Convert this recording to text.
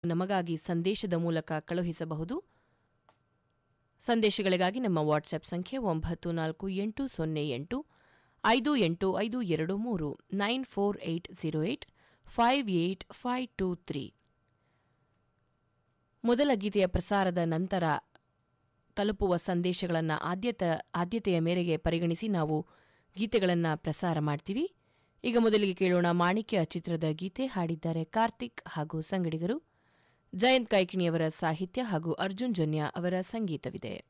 ನಮಗಾಗಿ ಸಂದೇಶದ ಮೂಲಕ ಕಳುಹಿಸಬಹುದು ಸಂದೇಶಗಳಿಗಾಗಿ ನಮ್ಮ ವಾಟ್ಸ್ಆಪ್ ಸಂಖ್ಯೆ ಒಂಬತ್ತು ನಾಲ್ಕು ಎಂಟು ಸೊನ್ನೆ ಎಂಟು ಐದು ಎಂಟು ಐದು ಎರಡು ಮೂರು nine four eight zero eight five eight five two three ಮೊದಲ ಗೀತೆಯ ಪ್ರಸಾರದ ನಂತರ ತಲುಪುವ ಸಂದೇಶಗಳನ್ನು ಆದ್ಯತ ಆದ್ಯತೆಯ ಮೇರೆಗೆ ಪರಿಗಣಿಸಿ ನಾವು ಗೀತೆಗಳನ್ನು ಪ್ರಸಾರ ಮಾಡ್ತೀವಿ ಈಗ ಮೊದಲಿಗೆ ಕೇಳೋಣ ಮಾಣಿಕ್ಯ ಚಿತ್ರದ ಗೀತೆ ಹಾಡಿದ್ದಾರೆ ಕಾರ್ತಿಕ್ ಹಾಗೂ ಸಂಗಡಿಗರು ಜಯಂತ್ ಕೈಕಿಣಿಯವರ ಸಾಹಿತ್ಯ ಹಾಗೂ ಅರ್ಜುನ್ ಜನ್ಯ ಅವರ ಸಂಗೀತವಿದೆ